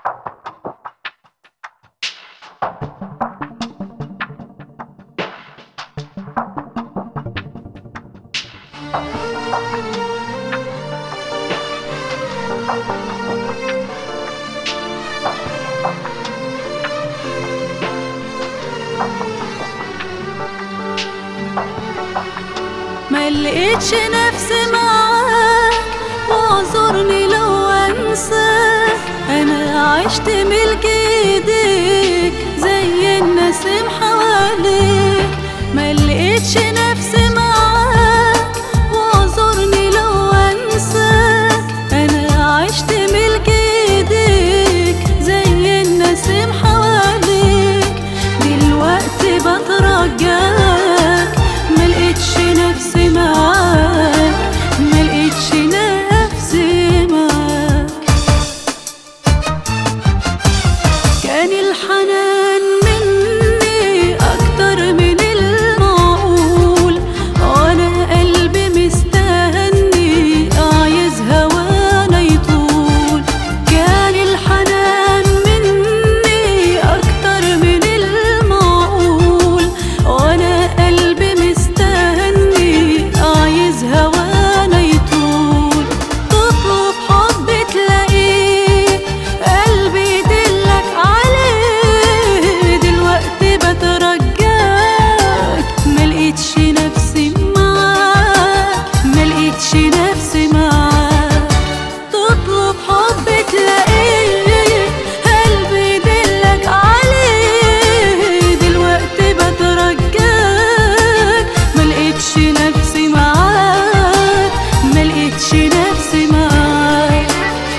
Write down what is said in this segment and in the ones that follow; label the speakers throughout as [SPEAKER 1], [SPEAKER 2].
[SPEAKER 1] ما لقيتش نفسي معاك واعذرني لو انساك انا عشت ملك ايديك زي النسيم حواليك ما لقيتش نفسي معاك واعذرني لو انساك انا عشت ملك ايديك زي النسيم حواليك دلوقتي بترجاك ملقتش نفسي معاك ملقتش نفسي معاك كان الحنان مني أكتر من المعقول وأنا قلبي مستني عايز هوانا يطول كان الحنان مني أكتر من المعقول وأنا قلبي مستني عايز هوانا يطول تطلب حب تلاقيه قلبي يدلك عليه دلوقتي بترجاك ملقتش نفسي معاك ملقتش نفسي معاك تطلب حب تلاقيه قلبي يدلك عليه دلوقتي بترجاك ملقتش نفسي معاك ملقتش نفسي معاك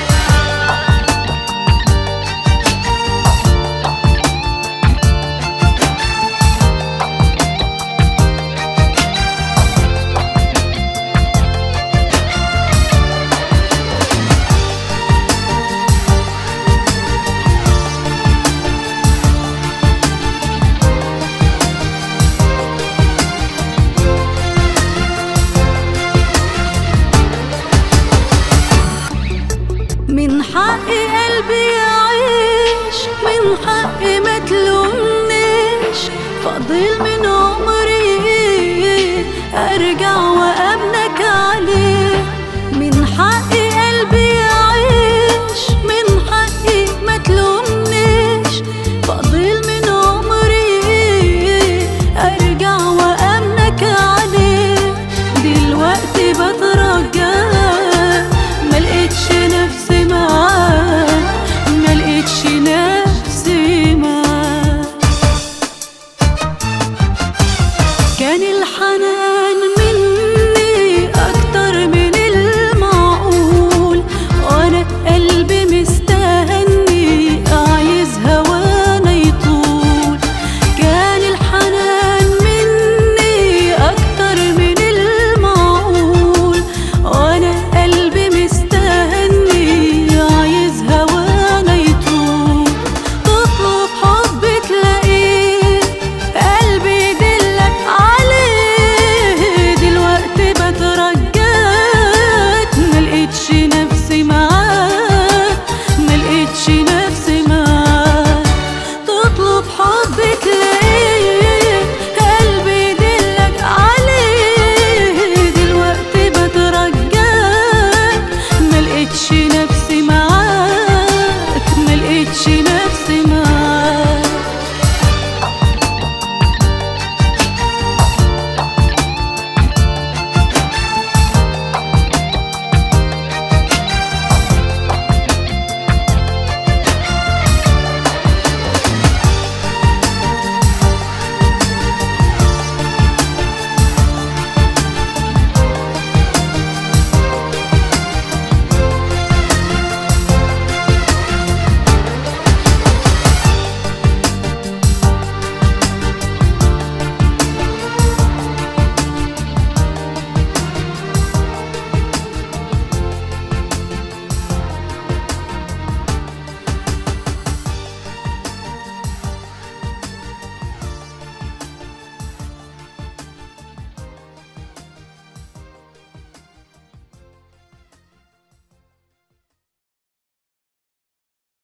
[SPEAKER 1] من حق قلبي يعيش من حق ما تلومنيش فاضل من عمري ارجع وابنك عليه من حق